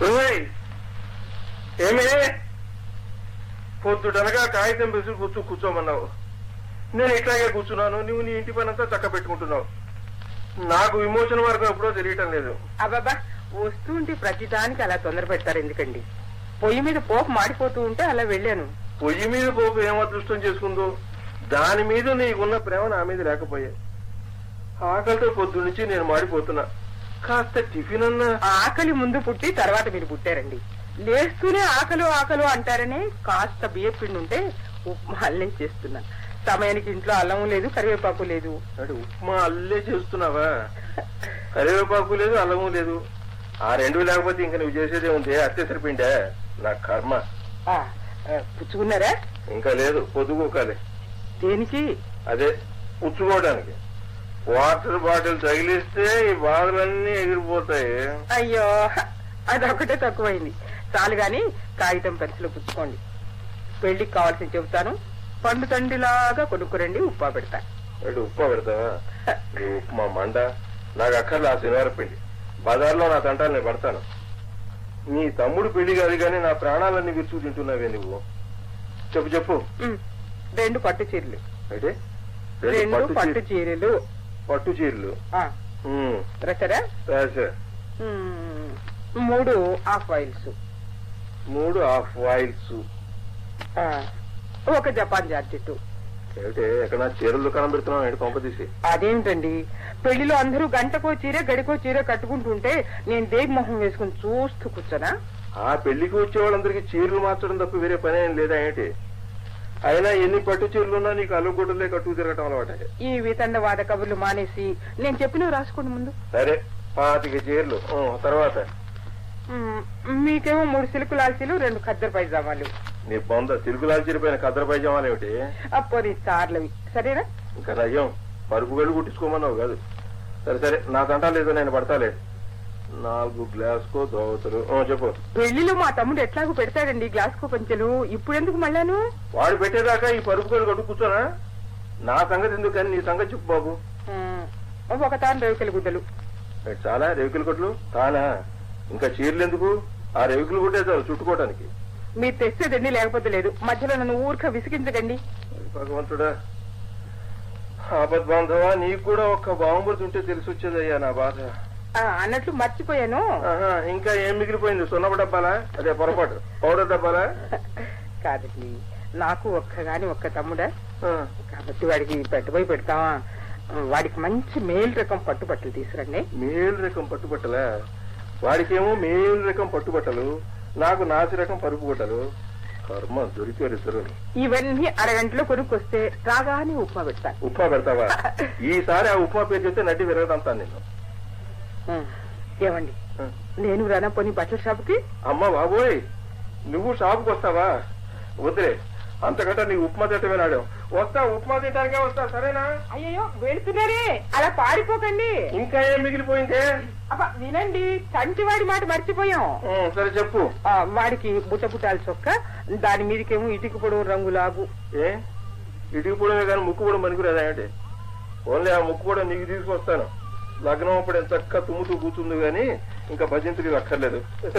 ఓయ్ ఏమే పొద్దుటనగా కాగితం పెసులు కూర్చో కూర్చోమన్నావు నేను ఇట్లాగే కూర్చున్నాను నువ్వు నీ ఇంటి పని అంతా చక్క పెట్టుకుంటున్నావు నాకు విమోచన మార్గం ఎప్పుడో తెలియటం లేదు అబ్బాబా వస్తుంటే ప్రతిదానికి అలా తొందర పెడతారు ఎందుకండి పొయ్యి మీద పోపు మాడిపోతూ ఉంటే అలా వెళ్ళాను పొయ్యి మీద పోపు ఏం అదృష్టం చేసుకుందో దాని మీద నీకున్న ప్రేమ నా మీద లేకపోయా ఆకలితో పొద్దు నుంచి నేను మాడిపోతున్నా కాస్త టిఫిన్ అన్నా ఆకలి ముందు పుట్టి తర్వాత మీరు పుట్టారండి లేస్తూనే ఆకలు ఆకలు అంటారని కాస్త బియ్య పిండి ఉంటే ఉప్మా అల్లే చేస్తున్నా సమయానికి ఇంట్లో అల్లం లేదు కరివేపాకు లేదు అంటే ఉప్మా అల్లే చేస్తున్నావా కరివేపాకు లేదు అల్లము లేదు ఆ రెండు లేకపోతే ఇంకా నువ్వు చేసేదే ఉంది అత్తే సరిపోయిందా నా కర్మ ఆ, ఆ, పుచ్చుకున్నారా ఇంకా లేదు పొద్దుకోకాలి దేనికి అదే పుచ్చుకోవడానికి వాటర్ బాటిల్ తగిలిస్తే ఈ బాధలన్నీ ఎగిరిపోతాయి అయ్యో అదొకటే తక్కువైంది చాలు గాని కాగితం పెన్సిల్ పుచ్చుకోండి పెళ్లికి కావాల్సింది చెబుతాను పండు తండ్రిలాగా కొనుక్కురండి ఉప్పా పెడతా అంటే ఉప్మా పెడతావా ఈ ఉప్మా మండ నాకు అక్కర్లే ఆ శనివారం పిండి బజార్లో నా తంటాలు నేను పడతాను నీ తమ్ముడు పెళ్లి కాదు కానీ నా ప్రాణాలన్నీ విరుచు తింటున్నావే నువ్వు చెప్పు చెప్పు ఉమ్, రెండు పట్టు చీరలు అయితే రెండు పట్టు పట్టు చీర- చీరలు పట్టు చీరలు ఆ, ఉమ్, రసరా రాసా. ఉమ్, మూడు హాఫ్ ఆయిల్స్ మూడు హాఫ్ ఆయిల్స్ ఆ, ఒక జపాన్ జార్జెట్ ఏమిటే ఎక్కడ చీరలు దుకాణం పెడుతున్నావు ఏంటి పంప తీసి అదేమిటండి పెళ్లిలో అందరూ గంటకో చీర గడికో చీర కట్టుకుంటుంటే నేను దేవి మొహం వేసుకుని చూస్తూ కూర్చోనా ఆ పెళ్లికి వచ్చే వాళ్ళందరికీ చీరలు మార్చడం తప్ప వేరే పని ఏం లేదా ఏంటి అయినా ఎన్ని పట్టు చీరలు ఉన్నా నీకు అల్లుగుడ్డలే కట్టుకు తిరగటం అలవాటే ఈ వితండవాద కబుర్లు మానేసి నేను చెప్పినవి రాసుకోండి ముందు సరే పాతిక చీరలు ఆ, తర్వాత మ్మ్, మీకేమో మూడు సిల్క్ లాల్చీలు రెండు ఖద్దరు పైజామాలు నీ బొంద తిరుగులాలు చిరిపోయిన కద్దర పైజామాలు ఏమిటి అప్పో నీ చార్లవి సరేనా ఇంకా నయ్యం పరుపు గడు కుట్టించుకోమన్నావు కాదు సరే సరే నా తంటా లేదో నేను పడతాలే నాలుగు గ్లాస్కో దోవతలు ఆ, చెప్పు పెళ్లిలో మా తమ్ముడు ఎట్లాగో పెడతాడండి గ్లాస్కో పంచెలు ఇప్పుడెందుకు మళ్ళాను వాడు పెట్టేదాకా ఈ పరుపు గడు కట్టు కూర్చోనా నా సంగతి ఎందుకు కానీ నీ సంగతి చెప్పు బాబు మ్మ్, ఒక తాను రేవుకల గుడ్డలు ఏంటి చాలా రేవికల కొట్లు తానా ఇంకా చీరలు ఎందుకు ఆ రేవికలు కొట్టే చాలు చుట్టుకోవడానికి మీరు తెచ్చేదండి లేకపోతే లేదు మధ్యలో నన్ను ఊరిక విసిగించకండి భగవంతుడా ఆపద్ బాంధవా నీకు కూడా ఒక్క బాంబుడు ఉంటే తెలిసి వచ్చేదయ్యా నా బాధ ఆ, అన్నట్లు మర్చిపోయాను ఆహా, ఇంకా ఏం మిగిలిపోయింది సున్నపు డబ్బాలా అదే పొరపాటు పౌడర్ డబ్బాలా కాదండి నాకు ఒక్కగాని ఒక్క తమ్ముడా ఆ, కాబట్టి వాడికి పెట్టబోయి పెడతావా వాడికి మంచి మేలు రకం పట్టుబట్టలు తీసుకురండి మేలు రకం పట్టుబట్టలా వాడికేమో మేలు రకం పట్టుబట్టలు నాకు నాసి రకం పరుపు బట్టలు కర్మ దొరికారు ఇద్దరు ఇవన్నీ అరగంటలో కొనుక్కొస్తే రాగానే ఉప్మా పెడతాను ఉప్మా పెడతావా ఈసారి ఆ ఉప్మా పేరు చెప్తే నడ్డి విరగదంతాను నేను ఉం. ఏమండి ఆ. నేను రానా పోనీ బట్టల షాప్కి అమ్మ బాబోయ్ నువ్వు షాపుకి వస్తావా వదిలే అంతకంటే నీ ఉప్మా తింటమే నాడు వస్తా ఉప్మా తింటానికే వస్తా సరేనా అయ్యో వెళుతున్నారే అలా పారిపోకండి ఇంకా ఏం మిగిలిపోయిందే అబ్బా వినండి చంటివాడి మాట మర్చిపోయాం ఉం, సరే చెప్పు ఆ, వాడికి బుట్ట బుట్టాల చొక్క దాని మీదకేమో ఇటుక పొడవు రంగు లాగు ఏ ఇటుకు కూడా కానీ ముక్కు కూడా పనికిరాదా ఏంటి ఓన్లీ ఆ ముక్కు కూడా నీకు తీసుకొస్తాను లగ్నం అప్పుడు ఎంత చక్కగా తుమ్ముతూ కూర్చుంది కానీ ఇంకా భజంతులు అక్కర్లేదు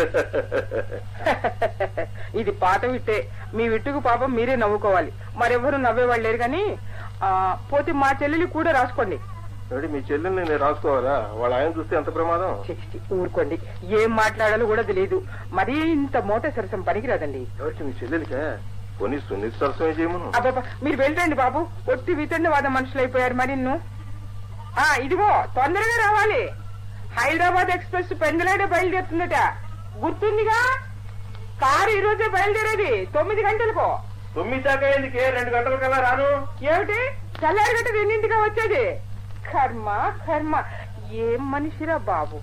ఇది పాత విట్టే మీ విట్టుకు పాపం మీరే నవ్వుకోవాలి మరెవరు నవ్వేవాళ్ళు లేరు కానీ ఆ, పోతే మా చెల్లెలి కూడా రాసుకోండి ఏమిటి మీ చెల్లెల్ని నేను రాసుకోవాలా వాళ్ళ ఆయన చూస్తే ఎంత ప్రమాదం ఛీ, ఛీ, ఊరుకోండి ఏం మాట్లాడాలో కూడా తెలియదు మరీ ఇంత మోట సరసం పనికిరాదండి ఎవరికి మీ చెల్లెలికా కొన్ని సున్నిత సరసమే చేయమను అబ్బాబా మీరు వెళ్ళండి బాబు ఒట్టి వితండవాద మనుషులు అయిపోయారు మరి నిన్ను ఆ ఇదిగో తొందరగా రావాలి హైదరాబాద్ ఎక్స్ప్రెస్ పెందలాడే బయలుదేరుతుందట గుర్తుందిగా కారు ఈ రోజే బయలుదేరేది తొమ్మిది గంటలకు తొమ్మిది దాకా ఎందుకే రెండు గంటల కల్లా రాను ఏమిటి తెల్లారి గంట ఎన్నింటిగా వచ్చేది కర్మ కర్మ ఏం మనిషిరా బాబు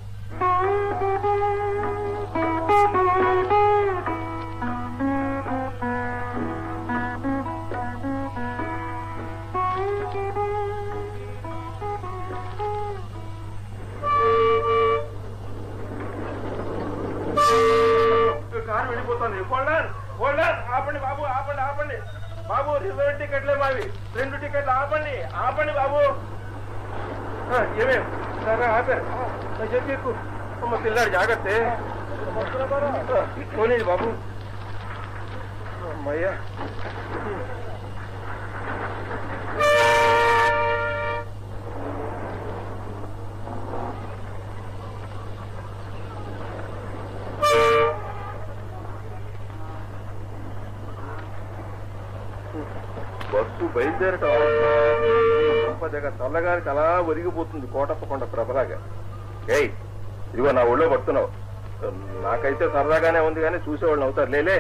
కారు వెళ్ళిపోతుంది హోల్డర్ హోల్డర్ ఆపండి బాబు ఆపండి ఆపండి బాబు రిజర్వ్ టికెట్లే మావి రెండు టికెట్లు ఆపండి ఆపండి బాబు ఆ, ఏమేం సరే ఆపారు ఆ, చెప్పి ఎక్కు అమ్మ పిల్లాడు జాగ్రత్త పోలేదు బాబు అమ్మయ్యా బస్సు బయలుదేరటం సంపదగ చల్లగారికి అలా ఒరిగిపోతుంది కోటప్పకొండ ప్రభలాగా ఏయ్ ఇదిగో నా ఒళ్ళో పడుతున్నావు నాకైతే సరదాగానే ఉంది కానీ చూసేవాళ్ళు అవుతారు లేలే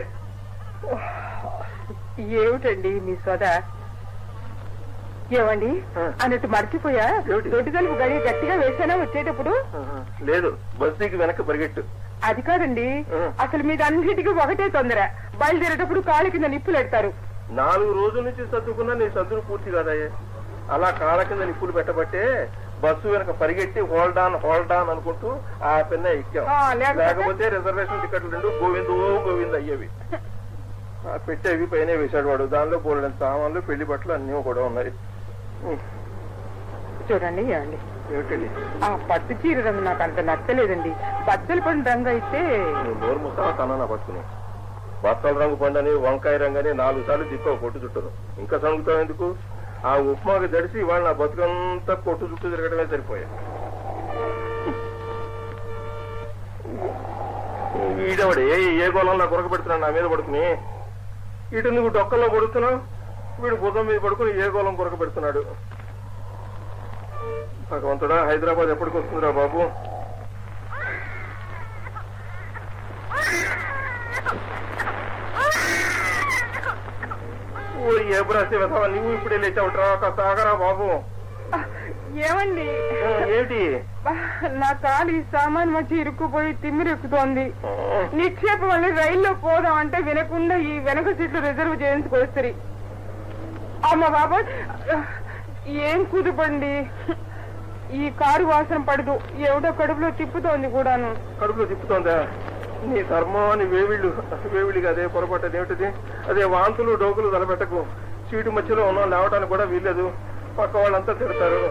ఏమిటండి మీ సోద ఏమండి ఆ. అన్నట్టు మర్చిపోయా ఏమిటి? దొడ్డి తలుపు గడి గట్టిగా వేసానా వచ్చేటప్పుడు లేదు బస్ దిగి వెనక్కి పరిగెట్టు అది కాదండి ఆ. అసలు మీద అన్నిటికీ ఒకటే తొందర బయలుదేరేటప్పుడు కాళ్ళ కింద నిప్పులు పెడతారు నాలుగు రోజుల నుంచి సర్దుకున్నా నీ సర్దులు పూర్తి కాదయ్యే అలా కాళ్ళ కింద నిప్పులు పెట్టబట్టే బస్సు వెనక పరిగెట్టి హోల్డ్ ఆన్ హోల్డ్ ఆన్ అనుకుంటూ ఆ పిన్న ఎక్కాం ఆ, లేకపోతే? లేకపోతే రిజర్వేషన్ టికెట్లు రెండు గోవిందు ఓ గోవింద్ అయ్యేవి ఆ పెట్టేవి పైన వేశాడు వాడు దానిలో బోలెడు సామాన్లు పెళ్లి బట్టలు అన్నీ కూడా ఉన్నాయి ఉహ్, చూడండి ఏమండి ఏమిటండి ఆ పట్టు చీర రంగు నాకు అంత నచ్చలేదండి బద్దలు పడిన రంగు అయితే నువ్వు నోరు ముస్తావా తన పట్టుకుని బత్తల రంగు పండని వంకాయ రంగని నాలుగు సార్లు తిప్పావు కొట్టు చుట్టను ఇంకా సంగుతావు ఎందుకు ఆ ఉప్మాకి దడిసి వాళ్ళు నా బతుకంతా కొట్టు చుట్టూ తిరగడమే సరిపోయా ఈడవాడు ఏ ఏ గోళంలో కొరక పెడుతున్నాడు నా మీద పడుకుని ఇటు నువ్వు డొక్కల్లో పడుతున్నావు వీడు భుజం మీద పడుకుని ఏ గోళం కొరక పెడుతున్నాడు భగవంతుడా హైదరాబాద్ ఎప్పటికి వస్తుందిరా బాబు ఓ ఏ బ్రాసి వెధవా నువ్వు ఇప్పుడే లేచావుట్రా కాస్త ఆగరా బాబు ఆ, ఏమండి ఆ, ఏంటి బా, నా కాలు ఈ సామాన్ మధ్య ఇరుక్కుపోయి తిమ్మిరెక్కుతోంది ఆ, నిక్షేపం వల్ల రైల్లో పోదాం అంటే వినకుండా ఈ వెనక సీట్లు రిజర్వ్ చేయించుకొస్తారు అమ్మ బాబా ఏం కుదుపండి ఈ కారు వాసన పడదు ఏమిటో కడుపులో తిప్పుతోంది కూడాను కడుపులో తిప్పుతోందా నీ ధర్మం అని వేవిళ్ళు వేవిళ్ళి అదే పొరపాటు అదేమిటిది అదే వాంతులు డోకులు తలపెట్టకు సీటు మధ్యలో ఉన్నా లేవటానికి కూడా వీల్లేదు పక్క వాళ్ళంతా తిడతారు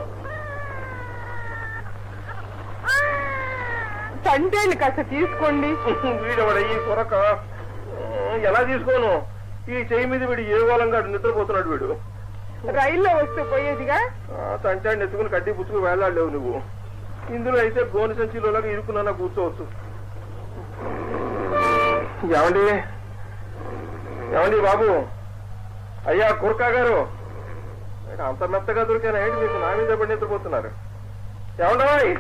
తంటేళ్ళు కాస్త తీసుకోండి వీడవడ ఈ కొరక ఎలా తీసుకోను ఈ చేయి మీద వీడు ఏ గోళంగా నిద్రపోతున్నాడు వీడు రైల్లో వస్తూ పోయేదిగా తంటాన్ని ఎత్తుకుని కడ్డీ పుచ్చుకు వేలాడలేవు నువ్వు ఇందులో అయితే గోని సంచిలోలాగా ఇరుకున్నా కూర్చోవచ్చు ఏమండి ఏమండి బాబు అయ్యా కుర్కా గారు ఏంటి అంత మెత్తగా దొరికాను ఏంటి మీకు నా మీద పడి నిద్రపోతున్నారు ఏమండీ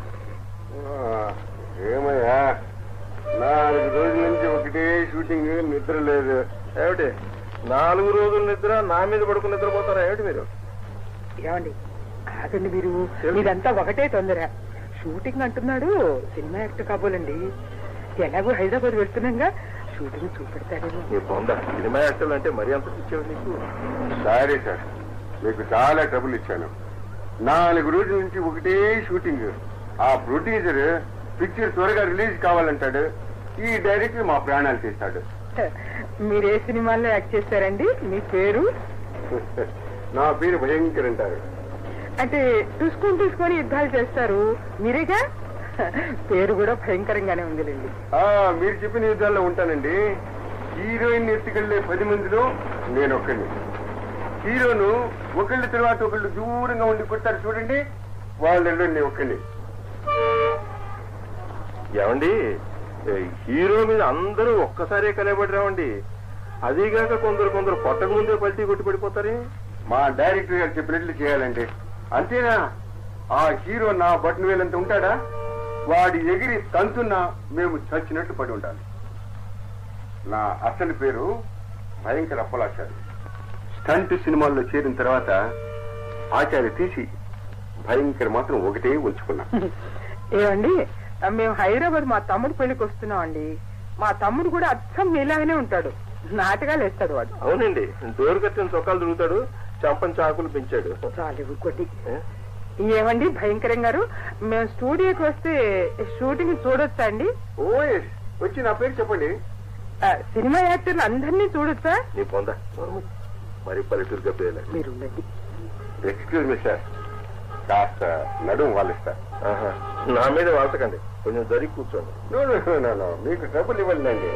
ఏమయ్యా నాలుగు రోజుల నుంచి ఒకటే షూటింగ్ నిద్ర లేదు ఏమిటి నాలుగు రోజుల నిద్ర నా మీద పడుకుని నిద్రపోతారా ఏమిటి మీరు ఏమండి ఆగండి మీరు ఇదంతా ఒకటే తొందర షూటింగ్ అంటున్నాడు సినిమా యాక్టర్ కాబోలండి ఎలాగో హైదరాబాద్ వెళ్తున్నాగా షూటింగ్ చూపెడతాడేమో నీ బొంద సినిమా యాక్టర్లు అంటే మరీ అంత ఇచ్చేవి నీకు సారీ సార్ మీకు చాలా ట్రబుల్ ఇచ్చాను నాలుగు రోజుల నుంచి ఒకటే షూటింగ్ ఆ ప్రొడ్యూసర్ పిక్చర్ త్వరగా రిలీజ్ కావాలంటాడు ఈ డైరెక్టర్ మా ప్రాణాలు తీస్తాడు మీరు ఏ సినిమాల్లో యాక్ట్ చేశారండి మీ పేరు నా పేరు భయంకర్ అంటారు అంటే చూసుకొని చూసుకొని యుద్ధాలు చేస్తారు మీరేగా పేరు కూడా భయంకరంగానే ఉందిలేండి ఆ మీరు చెప్పిన యుద్ధాల్లో ఉంటానండి హీరోయిన్ ఎత్తుకెళ్లే పది మందిలో నేను ఒక్కడిని హీరోను ఒకళ్ళ తర్వాత ఒకళ్ళు దూరంగా ఉండి కొట్టారు చూడండి వాళ్ళలో నేను ఒక్కడిని ఏమండి ఏ, హీరో మీద అందరూ ఒక్కసారే కలబడిరామండి అదీగాక కొందరు కొందరు కొట్టక ముందే పల్టీ కొట్టి పడిపోతారే మా డైరెక్టర్ గారు చెప్పినట్లు చేయాలండి అంతేనా ఆ హీరో నా బటన్ వేలంత ఉంటాడా వాడి ఎగిరి తంతున్నా మేము చచ్చినట్లు పడి ఉండాలి నా అసలు పేరు భయంకర అప్పలాచారి స్టంట్ సినిమాల్లో చేరిన తర్వాత ఆచార్య తీసి భయంకర మాత్రం ఒకటే ఉంచుకున్నా ఏమండి మేము హైదరాబాద్ మా తమ్ముడు పెళ్లికి వస్తున్నాం అండి మా తమ్ముడు కూడా అచ్చం మీలాగానే ఉంటాడు నాటకాలు వేస్తాడు వాడు అవునండి డోర్ కట్టిన చొక్కాలు తిరుగుతాడు చంపని చాకులు పెంచాడు చాలు కొద్ది ఏ? ఏమండి భయంకరం గారు మేము స్టూడియోకి వస్తే షూటింగ్ చూడొచ్చా అండి ఓ ఎస్ వచ్చి నా పేరు చెప్పండి ఆ, సినిమా యాక్టర్లు అందరినీ చూడొచ్చా నీ పొంద మరి పల్లెటూరు గబ్బేలా మీరు ఉండండి ఎక్స్క్యూజ్ మీ సార్ కాస్త నడుము వాళ్ళిస్తారు ఆహా. నా మీద వాల్చకండి కొంచెం జరిగి కూర్చోండి no, no, no, no, no. మీకు ట్రబుల్ ఇవ్వండి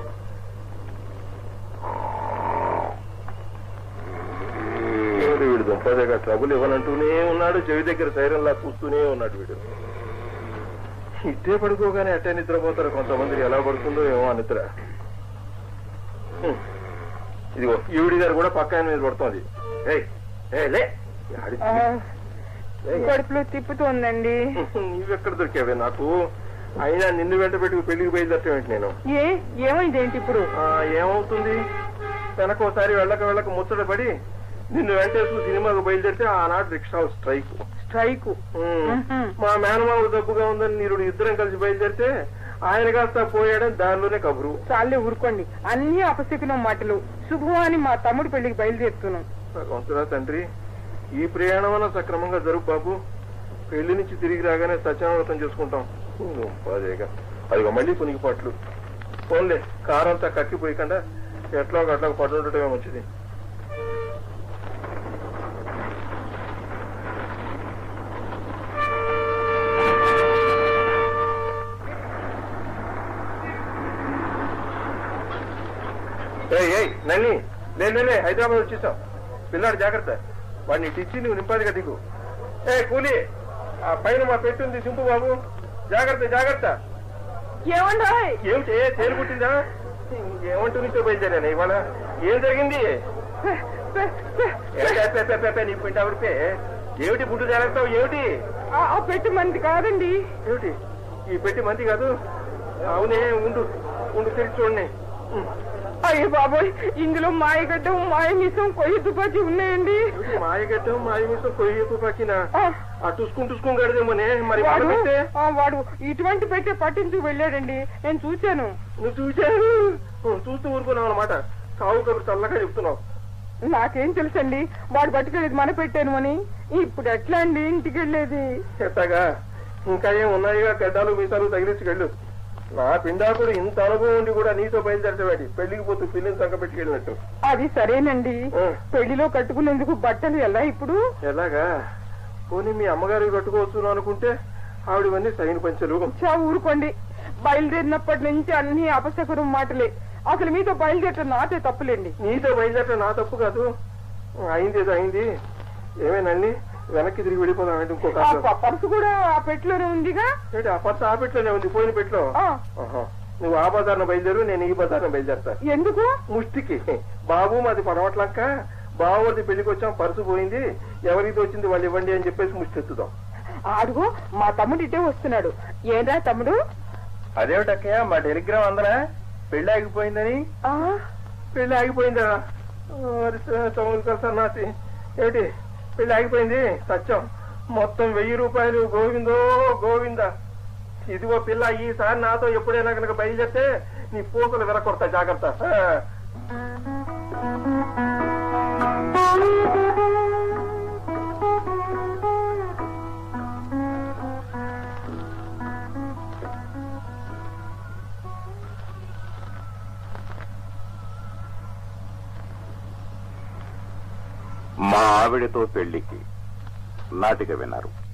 ఏమిటి వీడు దుంపదేగా ట్రబుల్ ఇవ్వనంటూనే ఉన్నాడు చెవి దగ్గర సైరన్లా చూస్తూనే ఉన్నాడు వీడు ఇట్టే పడుకోగానే అట్టే నిద్రపోతారు కొంతమంది ఎలా పడుతుందో ఏమో ఆ నిద్ర హ్మ్. ఇదిగో ఈవిడి గారు కూడా పక్క ఆయన మీద పడుతోంది ఏయ్, ఏయ్, లే ఆడి- ఆ, ఏయ్. కడుపులో తిప్పుతోందండి నువ్వెక్కడ దొరికావే నాకు అయినా నిన్ను వెంట పెట్టుకు పెళ్లికి బయలుదేరటం ఏంటి నేను ఏ ఏమైంది ఏంటి ఇప్పుడు ఆ, ఏమవుతుంది వెనకోసారి వెళ్ళక వెళ్ళక ముచ్చట పడి నిన్ను వెంటేసుకు సినిమాకు బయలుదేరితే ఆనాడు రిక్షా స్ట్రైక్ స్ట్రైక్ ఉమ్. మా మేనమామ డబ్బుగా ఉందని నీరుడు ఇద్దరం కలిసి బయలుదేరితే ఆయన కాస్త పోయాడని దానిలోనే కబురు చాలే ఊరుకోండి అన్ని అపశకునం మాటలు శుభవాని మా తమ్ముడు పెళ్లికి బయలుదేరుతున్నాం భగవంతుడా తండ్రి ఈ ప్రయాణం సక్రమంగా జరుగు బాబు పెళ్లి నుంచి తిరిగి రాగానే సత్యానవ్రతం చేసుకుంటాం ఉమ్, అదేగా అదిగో మళ్ళీ పునిగిపాట్లు ఫోన్లే కారంతా కక్కిపోయకుండా ఎట్లా అట్లా పడి ఉండటమే మంచిది ఏయ్ ఏయ్ నల్లి లే లే, లే హైదరాబాద్ వచ్చేసాం పిల్లాడు జాగ్రత్త వాడిని ఇటు ఇచ్చి నువ్వు నింపాదిగా దిగు ఏ కూలి ఆ పైన మా పెట్టుంది సింపు బాబు జాగ్రత్త జాగ్రత్త ఏమండో ఏమిటి తేలు పుట్టిందా ఏమంటూ నుంచో బయలుదేరాను ఇవాళ ఏం జరిగింది ఏమిటి పే, పే, పే, పే, నీ పిండి ఆవిడిపే ఏమిటి గుడ్డు జాగ్రత్త ఏమిటి ఆ పెట్టి మంది కాదండి ఏమిటి ఈ పెట్టి మంది కాదు అవునే ఉండు ఉండు తిరిగి చూడండి అయ్యో బాబోయ్ ఇందులో మాయగడ్డం మాయ మిసం కొయ్యి తుపాకీ ఉన్నాయండి ఏమిటి మాయగట్టం మాయ మిసం కొయ్య తుపాకినా ఆ, ఆ టుస్కుని టుస్కుని గడదేమోనే మరి వాడు వాళ్ళ పెట్టే ఆ, వాడు ఇటువంటి పెట్టే పట్టించుకు వెళ్ళాడండి నేను చూశాను నువ్వు చూశాను నువ్వు చూస్తూ ఊరుకున్నావు అనమాట సావు కబురు చల్లగా చెప్తున్నావు నాకేం తెలుసండి వాడు పట్టుకెళ్ళేది మన పెట్టాను అని ఇప్పుడు ఎట్లా అండి ఇంటికి వెళ్ళేది చెత్తగా ఇంకా ఏం ఉన్నాయిగా గడ్డాలు మీసాలు తగిలించుకెళ్ళు నా పిండాకుడు ఇంత అనుభవం ఉండి కూడా నీతో బయలుదేరటవాడి పెళ్లికి పోతూ పిల్లిని సంక పెట్టుకెళ్ళినట్టు అది సరేనండి ఆ. పెళ్లిలో కట్టుకునేందుకు బట్టలు ఎలా ఇప్పుడు ఎలాగా పోనీ మీ అమ్మగారికి కట్టుకోవచ్చు అనుకుంటే ఆవిడవన్నీ సైన్ పంచలు చా ఊరుకోండి బయలుదేరినప్పటి నుంచి అన్ని అపశకురం మాటలే అసలు మీతో బయలుదేరటం నాదే తప్పులేండి నీతో బయలుదేరటం నా తప్పు కాదు అయింది ఏదో అయింది ఏమేనండి వెనక్కి తిరిగి వెళ్ళిపోదామంటే ఇంకో ఆ కాదు ప- పర్సు కూడా ఆ పెట్టిలోనే ఉందిగా ఏంటి ఆ పర్స్ ఆ పెట్లోనే ఉంది పోయిన పెట్లో ఆ, ఆహా. నువ్వు ఆ బజార్న బయలుదేరు నేను ఈ బజార్న బయలుదేరతా ఎందుకు ముష్టికి బాబు మాది పడవట్లంక బావది పెళ్లికి వచ్చాం పర్సు పోయింది ఎవరికి వచ్చింది వాళ్ళు ఇవ్వండి అని చెప్పేసి ముష్టి ఎత్తుదాం అడుగు మా తమ్ముడు ఇటే వస్తున్నాడు ఏంరా తమ్ముడు అదేమిటక్కయ్య మా టెలిగ్రామ్ అందరా పెళ్లి ఆగిపోయిందని ఆ పెళ్లి ఆగిపోయిందా చౌదరి సన్నాసి ఏమిటి పెళ్లి ఆగిపోయింది సత్యం మొత్తం వెయ్యి రూపాయలు గోవిందో గోవింద ఇదిగో పిల్ల ఈసారి నాతో ఎప్పుడైనా కనుక బయలుదేరితే నీ పూసలు విరకొడతా జాగ్రత్త ఆ. మా ఆవిడతో పెళ్లికి నాటిక విన్నారు